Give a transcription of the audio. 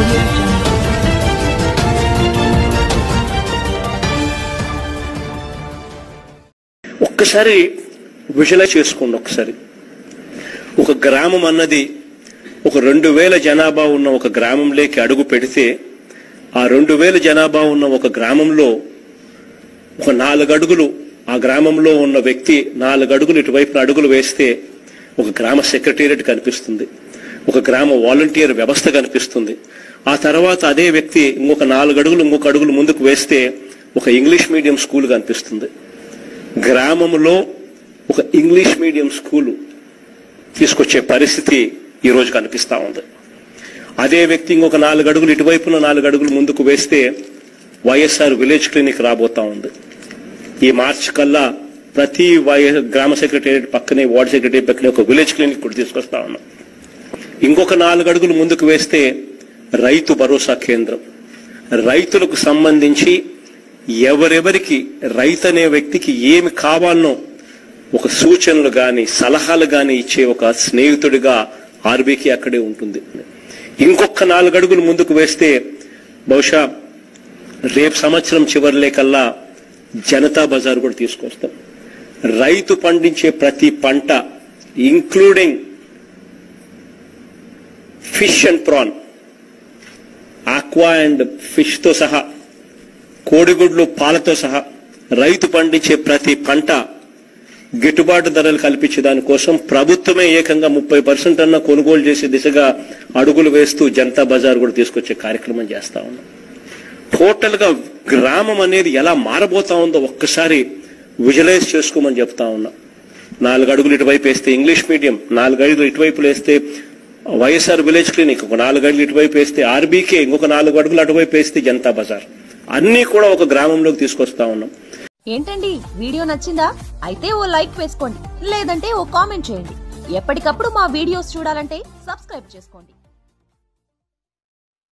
audio jungle. ఒక్కసారి visualise చేసుకోండి ఒకసారి ఒక గ్రామం అన్నది ఒక రెండు వేల జనాభా ఉన్న ఒక గ్రామంలోకి అడుగు పెడితే ఆ రెండు వేల జనాభా ఉన్న ఒక గ్రామంలో ఒక నాలుగు అడుగులు ఆ గ్రామంలో ఉన్న వ్యక్తి నాలుగు అడుగులు ఇటువైపున అడుగులు వేస్తే ఒక గ్రామ సెక్రటేరియట్ కనిపిస్తుంది ఒక గ్రామ వాలంటీర్ వ్యవస్థ కనిపిస్తుంది ఆ తర్వాత అదే వ్యక్తి ఇంకొక నాలుగు అడుగులు ఇంకొక అడుగులు ముందుకు వేస్తే ఒక ఇంగ్లీష్ మీడియం స్కూల్ కనిపిస్తుంది గ్రామంలో ఒక ఇంగ్లీష్ మీడియం స్కూలు తీసుకొచ్చే పరిస్థితి ఈ రోజు కనిపిస్తా ఉంది అదే వ్యక్తి ఇంకొక నాలుగు అడుగులు ఇటువైపున నాలుగు అడుగులు ముందుకు వేస్తే వైఎస్ఆర్ విలేజ్ క్లినిక్ రాబోతా ఉంది ఈ మార్చ్ కల్లా ప్రతి వై- గ్రామ సెక్రటేరియట్ పక్కనే వార్డ్ సెక్రటరీ పక్కనే ఒక విలేజ్ క్లినిక్ కూడా తీసుకొస్తా ఉన్నాం ఇంకొక నాలుగు అడుగులు ముందుకు వేస్తే రైతు భరోసా కేంద్రం రైతులకు సంబంధించి ఎవరెవరికి రైతు అనే వ్యక్తికి ఏమి కావాలనో ఒక సూచనలు గాని సలహాలు గాని ఇచ్చే ఒక స్నేహితుడిగా ఆర్బీకి అక్కడే ఉంటుంది ఇంకొక నాలుగు అడుగులు ముందుకు వేస్తే బహుశా రేపు సంవత్సరం చివరిలే కల్లా జనతా బజార్ కూడా తీసుకొస్తాం రైతు పండించే ప్రతి పంట including fish and prawn aqua and fish తో సహా కోడిగుడ్లు పాలతో సహా రైతు పండించే ప్రతి పంట గిట్టుబాటు ధరలు కల్పించే దానికోసం ప్రభుత్వమే ఏకంగా ముప్పై పర్సెంట్ అన్న కొనుగోలు చేసే దిశగా అడుగులు వేస్తూ జనతా బజార్ కూడా తీసుకొచ్చే కార్యక్రమం చేస్తా ఉన్నాం టోటల్ గా గ్రామం అనేది ఎలా మారబోతా ఉందో ఒక్కసారి విజువలైజ్ చేసుకోమని చెప్తా ఉన్నా నాలుగు అడుగులు ఇటువైపు వేస్తే ఇంగ్లీష్ మీడియం నాలుగు అడుగులు ఇటువైపు వేస్తే వైఎస్ఆర్ విలేజ్ క్లినిక్ ఒక నాలుగు అడుగులు ఇటువైపు వేస్తే ఆర్బీకే ఇంకొక నాలుగు అడుగులు అటువైపు వేస్తే జనతా బజార్ అన్ని కూడా ఒక గ్రామంలోకి తీసుకొస్తా ఉన్నాం ఏంటండి వీడియో నచ్చిందా అయితే ఓ లైక్ వేసుకోండి లేదంటే ఓ కామెంట్ చేయండి ఎప్పటికప్పుడు మా వీడియోస్ చూడాలంటే సబ్స్క్రైబ్ చేసుకోండి